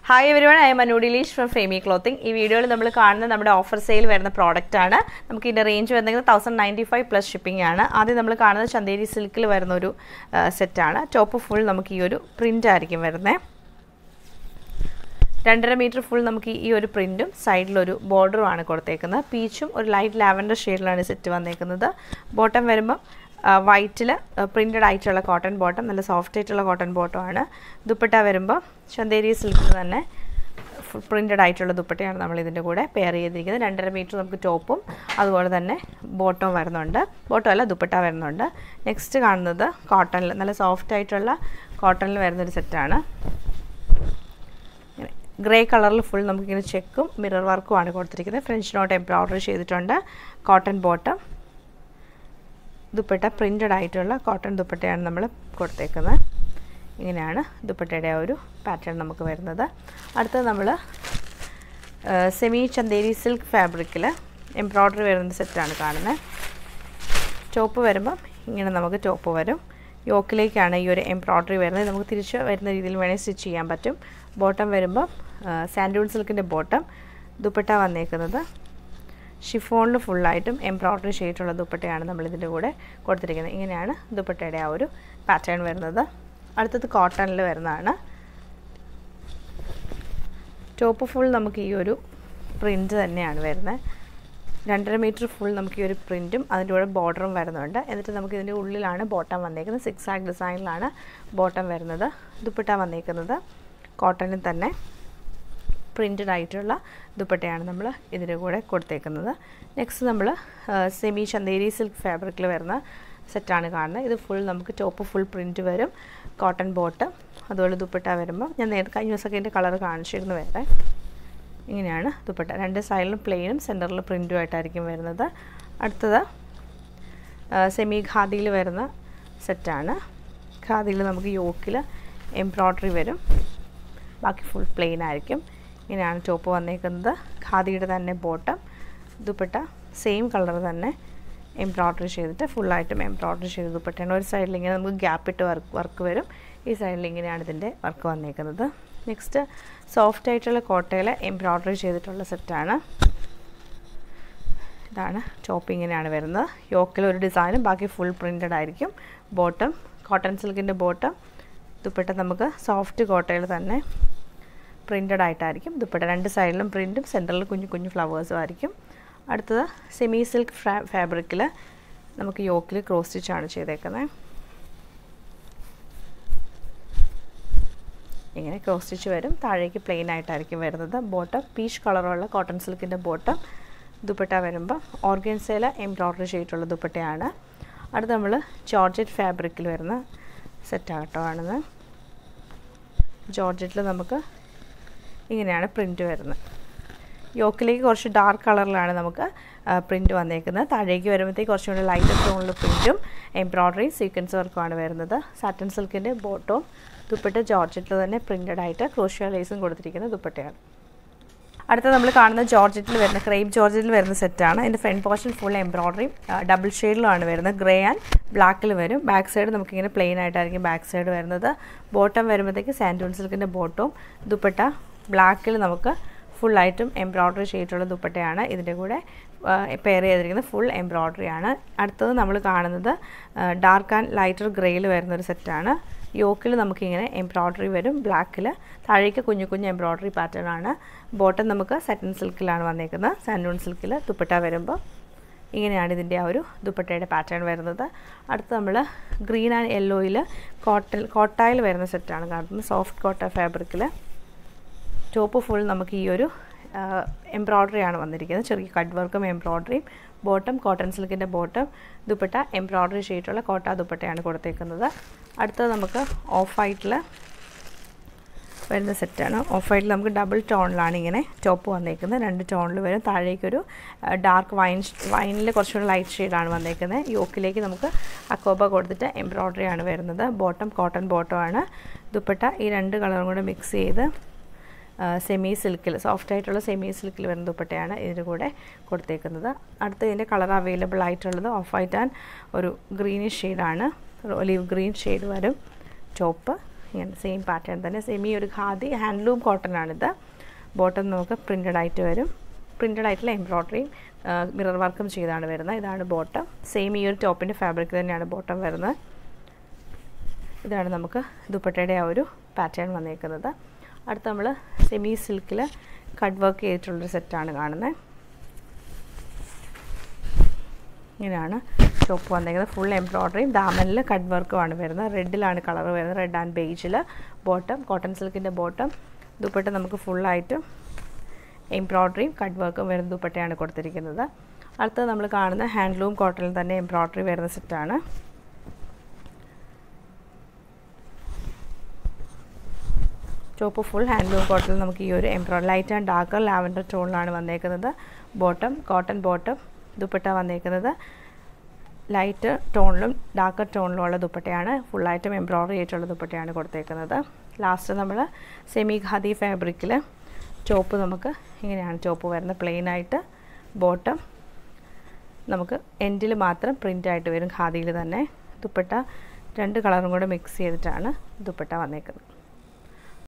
hi everyone I am അനുഡിലീഷ് from ഫ്രേമി clothing ഈ വീഡിയോയിൽ നമ്മൾ കാണുന്ന നമ്മുടെ ഓഫർ സെയിൽ വരുന്ന പ്രോഡക്റ്റ് ആണ് നമുക്ക് ഇതിൻ്റെ റേഞ്ച് വരുന്നത് thousand ninety five plus shipping ആണ് ആദ്യം നമ്മൾ കാണുന്നത് ചന്തേരി സിൽക്കിൽ വരുന്ന ഒരു സെറ്റാണ് ടോപ്പ് ഫുൾ നമുക്ക് ഈ ഒരു പ്രിൻ്റ് ആയിരിക്കും വരുന്നത് രണ്ടര മീറ്റർ ഫുൾ നമുക്ക് ഈ ഒരു പ്രിൻറ്റും സൈഡിലൊരു ബോർഡറും ആണ് കൊടുത്തേക്കുന്നത് പീച്ചും ഒരു ലൈറ്റ് ലാവൻഡർ ഷെയ്ഡിലാണ് സെറ്റ് വന്നേക്കുന്നത് ബോട്ടം വരുമ്പം വൈറ്റിൽ പ്രിൻറ്റഡ് ആയിട്ടുള്ള കോട്ടൺ ബോട്ടം നല്ല സോഫ്റ്റ് ആയിട്ടുള്ള കോട്ടൺ ബോട്ടം ആണ് ദുപ്പട്ട വരുമ്പോൾ ചന്തേരി സിൽക്കിൽ തന്നെ പ്രിൻറ്റഡ് ആയിട്ടുള്ള ദുപ്പട്ടയാണ് നമ്മൾ ഇതിൻ്റെ കൂടെ പെയർ ചെയ്തിരിക്കുന്നത് രണ്ടര മീറ്റർ നമുക്ക് ടോപ്പും അതുപോലെ തന്നെ ബോട്ടവും വരുന്നുണ്ട് ബോട്ടം അല്ല ദുപ്പട്ട വരുന്നുണ്ട് നെക്സ്റ്റ് കാണുന്നത് കോട്ടണിൽ നല്ല സോഫ്റ്റ് ആയിട്ടുള്ള കോട്ടണിൽ വരുന്നൊരു സെറ്റാണ് ഗ്രേ കളറിൽ ഫുൾ നമുക്കിങ്ങനെ ചെക്കും മിറർ വർക്കും ആണ് കൊടുത്തിരിക്കുന്നത് ഫ്രഞ്ച് നോട്ട് എംബ്രോയ്ഡറി ചെയ്തിട്ടുണ്ട് കോട്ടൺ ബോട്ടം ദുപ്പട്ട പ്രിൻറ്റഡ് ആയിട്ടുള്ള കോട്ടൺ ദുപ്പട്ടയാണ് നമ്മൾ കൊടുത്തേക്കുന്നത് ഇങ്ങനെയാണ് ദുപ്പട്ടയുടെ ആ ഒരു പാറ്റേൺ നമുക്ക് വരുന്നത് അടുത്തത് നമ്മൾ സെമി ചന്തേരി സിൽക്ക് ഫാബ്രിക്കിൽ എംബ്രോയ്ഡറി വരുന്ന സെറ്റാണ് കാണുന്നത് ടോപ്പ് വരുമ്പം ഇങ്ങനെ നമുക്ക് ടോപ്പ് വരും യോക്കിലേക്കാണ് ഈ ഒരു എംബ്രോയ്ഡറി വരുന്നത് നമുക്ക് തിരിച്ച് വരുന്ന രീതിയിൽ വേണേൽ സ്റ്റിച്ച് ചെയ്യാൻ പറ്റും ബോട്ടം വരുമ്പം സാൻഡൂൺ സിൽക്കിൻ്റെ ബോട്ടം ദുപ്പട്ട വന്നേക്കുന്നത് ഷിഫോണിൽ ഫുള്ളായിട്ടും എംബ്രോയ്ഡറി ചെയ്തിട്ടുള്ള ദുപ്പട്ടയാണ് നമ്മളിതിൻ്റെ കൂടെ കൊടുത്തിരിക്കുന്നത് ഇങ്ങനെയാണ് ദുപ്പട്ടയുടെ ആ ഒരു പാറ്റേൺ വരുന്നത് അടുത്തത് കോട്ടണിൽ വരുന്നതാണ് ടോപ്പ് ഫുൾ നമുക്ക് ഈ ഒരു പ്രിൻറ്റ് തന്നെയാണ് വരുന്നത് രണ്ടര മീറ്റർ ഫുൾ നമുക്ക് ഈ ഒരു പ്രിൻറ്റും അതിൻ്റെ കൂടെ ബോർഡറും വരുന്നുണ്ട് എന്നിട്ട് നമുക്ക് ഇതിൻ്റെ ഉള്ളിലാണ് ബോട്ടം വന്നേക്കുന്നത് സിക്സ് ആഗ് ഡിസൈനിലാണ് ബോട്ടം വരുന്നത് ദുപ്പട്ട വന്നേക്കുന്നത് കോട്ടണിൽ തന്നെ പ്രിൻറ്റഡ് ആയിട്ടുള്ള ദുപ്പട്ടയാണ് നമ്മൾ ഇതിൻ്റെ കൂടെ കൊടുത്തേക്കുന്നത് നെക്സ്റ്റ് നമ്മൾ സെമി ചന്തേരി സിൽക്ക് ഫാബ്രിക്കിൽ വരുന്ന സെറ്റാണ് കാണുന്നത് ഇത് ഫുൾ നമുക്ക് ടോപ്പ് ഫുൾ പ്രിൻറ്റ് വരും കോട്ടൺ ബോട്ടം അതുപോലെ ദുപ്പട്ട വരുമ്പോൾ ഞാൻ നേരത്തെ കഴിഞ്ഞ ദിവസമൊക്കെ ഇതിൻ്റെ കളർ കാണിച്ചിരുന്നു വേറെ ഇങ്ങനെയാണ് ദുപ്പട്ട രണ്ട് സൈഡിലും പ്ലെയിനും സെൻറ്ററിൽ പ്രിൻറ്റും ആയിട്ടായിരിക്കും വരുന്നത് അടുത്തത് സെമി ഖാദിയിൽ വരുന്ന സെറ്റാണ് ഖാദിയിൽ നമുക്ക് യോക്കിൽ എംബ്രോയ്ഡറി വരും ബാക്കി ഫുൾ പ്ലെയിൻ ആയിരിക്കും ഇങ്ങനെയാണ് ടോപ്പ് വന്നേക്കുന്നത് ഖാദിയുടെ തന്നെ ബോട്ടം ദുപ്പട്ട സെയിം കളർ തന്നെ എംബ്രോയ്ഡറി ചെയ്തിട്ട് ഫുള്ളായിട്ടും എംബ്രോയ്ഡറി ചെയ്ത് ദുപ്പട്ടയാണ് ഒരു സൈഡിൽ ഇങ്ങനെ നമുക്ക് ഗ്യാപ്പ് ഇട്ട് വർക്ക് വർക്ക് വരും ഈ സൈഡിൽ ഇങ്ങനെയാണ് ഇതിൻ്റെ വർക്ക് വന്നേക്കുന്നത് നെക്സ്റ്റ് സോഫ്റ്റ് ആയിട്ടുള്ള കോട്ടയിൽ എംബ്രോയ്ഡറി ചെയ്തിട്ടുള്ള സെറ്റാണ് ഇതാണ് ടോപ്പ് ഇങ്ങനെയാണ് വരുന്നത് യോക്കിൽ ഒരു ഡിസൈനും ബാക്കി ഫുൾ പ്രിൻറ്റഡ് ആയിരിക്കും ബോട്ടം കോട്ടൺ സിൽക്കിൻ്റെ ബോട്ടം ദുപ്പട്ട നമുക്ക് സോഫ്റ്റ് കോട്ടയിൽ തന്നെ പ്രിൻറ്റഡ് ആയിട്ടായിരിക്കും ദുപ്പട്ട രണ്ട് സൈഡിലും പ്രിൻറ്റും സെൻറ്ററിൽ കുഞ്ഞു കുഞ്ഞു ഫ്ലവേഴ്സും ആയിരിക്കും അടുത്തത് സെമി സിൽക്ക് ഫാ ഫാബ്രിക്കിൽ നമുക്ക് യോക്കിൽ ക്രോസ് സ്റ്റിച്ചാണ് ചെയ്തേക്കുന്നത് ഇങ്ങനെ ക്രോസ് സ്റ്റിച്ച് വരും താഴേക്ക് പ്ലെയിൻ ആയിട്ടായിരിക്കും വരുന്നത് ബോട്ടം പീച്ച് കളറുള്ള കോട്ടൺ സിൽക്കിൻ്റെ ബോട്ടം ദുപ്പട്ട വരുമ്പോൾ ഓർഗൻസയിൽ എംബ്രോയ്ഡറി ചെയ്തിട്ടുള്ള ദുപ്പട്ടയാണ് അടുത്ത് നമ്മൾ ജോർജറ്റ് ഫാബ്രിക്കിൽ വരുന്ന സെറ്റാണ് കേട്ടോ ആണെന്ന് ജോർജറ്റിൽ നമുക്ക് ഇങ്ങനെയാണ് പ്രിൻറ്റ് വരുന്നത് യോക്കിലേക്ക് കുറച്ച് ഡാർക്ക് കളറിലാണ് നമുക്ക് പ്രിൻറ്റ് വന്നേക്കുന്നത് താഴേക്ക് വരുമ്പോഴത്തേക്ക് കുറച്ചും കൂടി ലൈറ്റ് ടോണിൽ പ്രിൻറ്റും എംബ്രോയ്ഡറി സീക്വൻസ് വർക്കുമാണ് വരുന്നത് സാറ്റൻ സിൽക്കിൻ്റെ ബോട്ടവും ദുപ്പട്ട ജോർജറ്റിൽ തന്നെ പ്രിൻറ്റഡ് ആയിട്ട് ക്രോഷ്യ ലേസും കൊടുത്തിരിക്കുന്ന ദുപ്പട്ടയാണ് അടുത്ത നമ്മൾ കാണുന്ന ജോർജറ്റിൽ വരുന്ന ക്രൈം ജോർജറ്റിൽ വരുന്ന സെറ്റാണ് ഇതിൻ്റെ front portion full embroidery double ഷെയ്ഡിലാണ് വരുന്നത് ഗ്രേ ആൻഡ് ബ്ലാക്കിൽ വരും ബാക്ക് സൈഡ് നമുക്കിങ്ങനെ പ്ലെയിൻ ആയിട്ടായിരിക്കും ബാക്ക് സൈഡ് വരുന്നത് ബോട്ടം വരുമ്പോഴത്തേക്ക് സാൻഡൂൺ സിൽക്കിൻ്റെ ബോട്ടവും ദുപ്പട്ട ബ്ലാക്കിൽ നമുക്ക് ഫുള്ളായിട്ടും എംബ്രോയ്ഡറി ചെയ്തിട്ടുള്ള ദുപ്പട്ടയാണ് ഇതിൻ്റെ കൂടെ പെയർ ചെയ്തിരിക്കുന്നത് ഫുൾ എംബ്രോയ്ഡറി ആണ് അടുത്തത് നമ്മൾ കാണുന്നത് ഡാർക്ക് ആൻഡ് ലൈറ്റർ ഗ്രേയിൽ വരുന്നൊരു സെറ്റാണ് യോക്കിൽ നമുക്കിങ്ങനെ എംബ്രോയ്ഡറി വരും ബ്ലാക്കിൽ താഴേക്ക് കുഞ്ഞു കുഞ്ഞു എംബ്രോയ്ഡറി പാറ്റേൺ ആണ് ബോട്ടം നമുക്ക് സെറ്റൻ സിൽക്കിലാണ് വന്നേക്കുന്നത് സാൻഡൂൺ സിൽക്കിൽ ദുപ്പട്ട വരുമ്പോൾ ഇങ്ങനെയാണ് ഇതിൻ്റെ ആ ഒരു ദുപ്പട്ടയുടെ പാറ്റേൺ വരുന്നത് അടുത്ത് നമ്മൾ ഗ്രീൻ ആൻഡ് യെല്ലോയിൽ കോട്ടൺ കോട്ടായിൽ വരുന്ന സെറ്റാണ് കാണുന്നത് സോഫ്റ്റ് കോട്ട ഫാബ്രിക്കിൽ ടോപ്പ് ഫുൾ നമുക്ക് ഈ ഒരു എംബ്രോയ്ഡറി ആണ് വന്നിരിക്കുന്നത് ചെറിയ കട്ട് വർക്കും എംബ്രോയ്ഡറിയും ബോട്ടം കോട്ടൺ സിൽക്കിൻ്റെ ബോട്ടം ദുപ്പട്ട എംബ്രോയ്ഡറി ചെയ്തിട്ടുള്ള കോട്ട ദുപ്പട്ടയാണ് കൊടുത്തേക്കുന്നത് അടുത്തത് നമുക്ക് ഓഫ് വൈറ്റിൽ വരുന്ന സെറ്റാണ് ഓഫ് വൈറ്റിൽ നമുക്ക് ഡബിൾ ടോണിലാണ് ഇങ്ങനെ ടോപ്പ് വന്നേക്കുന്നത് രണ്ട് ടോണിൽ വരും താഴേക്കൊരു ഡാർക്ക് വൈൻ വൈനിൽ കുറച്ചുകൂടി ലൈറ്റ് ഷെയ്ഡാണ് വന്നേക്കുന്നത് യോക്കിലേക്ക് നമുക്ക് അക്കോബ കൊടുത്തിട്ട് എംബ്രോയ്ഡറി ആണ് വരുന്നത് ബോട്ടം കോട്ടൺ ബോട്ടമാണ് ദുപ്പട്ട ഈ രണ്ട് കളറും കൂടെ മിക്സ് ചെയ്ത് സെമി സിൽക്കിൽ സോഫ്റ്റ് ആയിട്ടുള്ള സെമി സിൽക്കിൽ വരുന്ന ദുപ്പട്ടയാണ് ഇതിൻ്റെ കൂടെ കൊടുത്തേക്കുന്നത് അടുത്ത ഇതിൻ്റെ കളർ അവൈലബിൾ ആയിട്ടുള്ളത് ഓഫ് വൈറ്റ് ആൻഡ് ഒരു ഗ്രീനിഷ് ഷെയ്ഡാണ് ഒലീവ് ഗ്രീൻ ഷെയ്ഡ് വരും ടോപ്പ് ഇങ്ങനെ സെയിം പാറ്റേൺ തന്നെ സെമി ഒരു ഖാദി ഹാൻഡ്ലൂം കോട്ടൺ ആണിത് ബോട്ടം നമുക്ക് പ്രിൻറ്റഡ് ആയിട്ട് വരും പ്രിൻറ്റഡ് ആയിട്ടുള്ള എംബ്രോയ്ഡറിയും മിറർ വർക്കും ചെയ്താണ് വരുന്നത് ഇതാണ് ബോട്ടം സെയിം ഈ ഒരു ടോപ്പിൻ്റെ ഫാബ്രിക് തന്നെയാണ് ബോട്ടം വരുന്നത് ഇതാണ് നമുക്ക് ദുപ്പട്ടയുടെ ആ ഒരു പാറ്റേൺ വന്നേക്കുന്നത് അടുത്ത് നമ്മൾ സെമി സിൽക്കിൽ കട്ട് വർക്ക് ചെയ്തിട്ടുള്ളൊരു സെറ്റാണ് കാണുന്നത് ഇങ്ങനെയാണ് ടോപ്പ് വന്നേക്കുന്നത് ഫുൾ എംബ്രോയ്ഡറിയും ദാമനിൽ കട്ട് വർക്കുമാണ് വരുന്നത് റെഡിലാണ് കളർ വരുന്നത് റെഡ് ആൻഡ് ബേജിൽ ബോട്ടം കോട്ടൺ സിൽക്കിൻ്റെ ബോട്ടം ദുപ്പട്ട നമുക്ക് ഫുള്ളായിട്ട് എംബ്രോയ്ഡറിയും കട്ട് വർക്കും വരുന്ന ദുപ്പട്ടയാണ് കൊടുത്തിരിക്കുന്നത് അടുത്തത് നമ്മൾ കാണുന്ന ഹാൻഡ്ലൂം കോട്ടണിൽ തന്നെ എംബ്രോയ്ഡറി വരുന്ന സെറ്റാണ് ചോപ്പ് ഫുൾ ഹാൻഡ്ലൂം കോട്ടണിൽ നമുക്ക് ഈ ഒരു embroidery light and darker lavender ടോണിലാണ് വന്നേക്കുന്നത് ബോട്ടം കോട്ടൺ ബോട്ടം ദുപ്പട്ട വന്നേക്കുന്നത് ലൈറ്റ് ടോണിലും ഡാർക്കർ ടോണിലുമുള്ള ദുപ്പട്ടയാണ് ഫുള്ളായിട്ടും എംബ്രോയ്ഡറി ആയിട്ടുള്ള ദുപ്പട്ടയാണ് കൊടുത്തേക്കുന്നത് ലാസ്റ്റ് നമ്മൾ സെമി ഖാദി ഫാബ്രിക്കിൽ ചോപ്പ് നമുക്ക് ഇങ്ങനെയാണ് ചോപ്പ് വരുന്നത് പ്ലെയിൻ ആയിട്ട് ബോട്ടം നമുക്ക് എൻഡിൽ മാത്രം പ്രിൻ്റ് ആയിട്ട് വരും ഖാദിയിൽ തന്നെ ദുപ്പട്ട രണ്ട് കളറും കൂടെ മിക്സ് ചെയ്തിട്ടാണ് ദുപ്പട്ട വന്നേക്കുന്നത്